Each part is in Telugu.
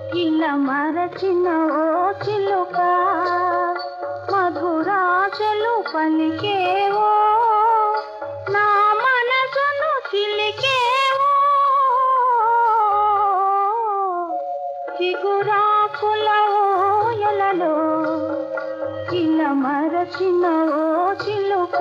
ఇలా మరచిన ఓ చిలుక మధురాశలు పలికేవో నా మనసును చిలికేవో చిగురాకుల ఊయలలో ఇలా మరచిన ఓ చిలుక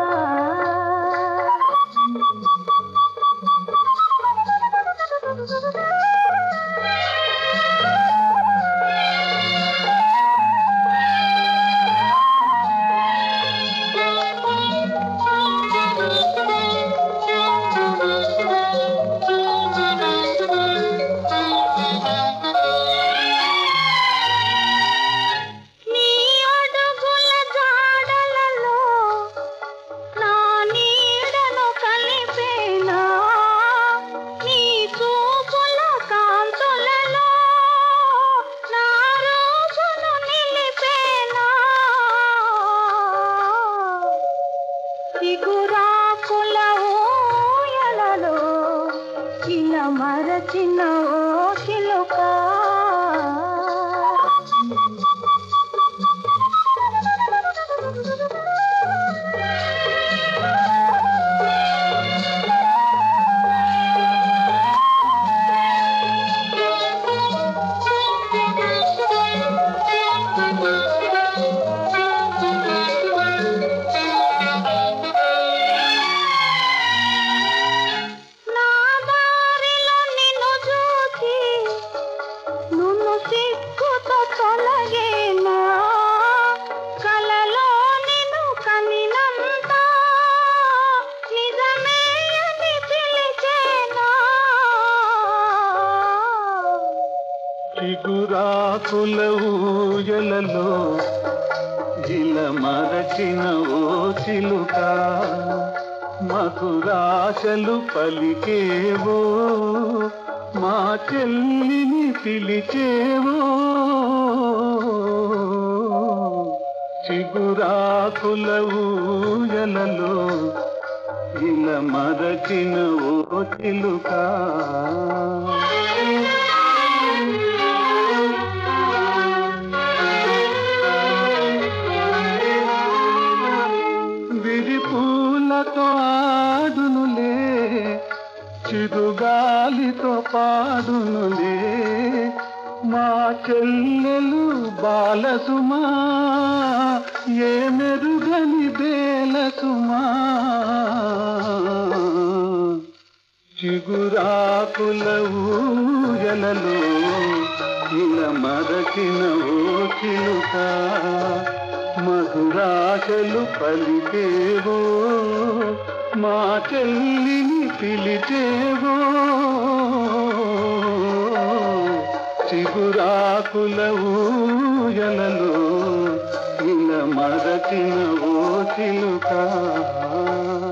నీ అడుగుల జాడలలో నా నీడను కలిపేనా నీ చూపుల కాంతులలో నా రూపును నిలిపేనా చిగురాకుల ఊయలలో ఇలా మరచిన ఓ చిలుక నా దారిలో నిన్ను చూసి నున్ను సిగ్గుతో తొలగేనా కలలో నిన్ను కనినంత నిజమే అని పిలిచేనా చిగురాకుల ఊయలలో ఇల మరచిన ఓ చిలుక మధురాశలు పలికేవో మా చెల్లిని పిలిచేవో చిగురాకుల ఊయలలో ఇల మరచిన ఓ చిలుక విరిపూలతో ఆడునులే చిరుగాలితో పాడునులే మా చెల్లెలు బాలసుమా ఏ మెరుగని బేలసుమా చిగురాకుల ఊయలలో ఇలా మరచిన ఓ చిలుక మధురాశలు పలికేవో మా చెల్లిని పిలిచేవో చిగురాకుల ఊయలలో ఇలా మరచిన ఓ చిలుక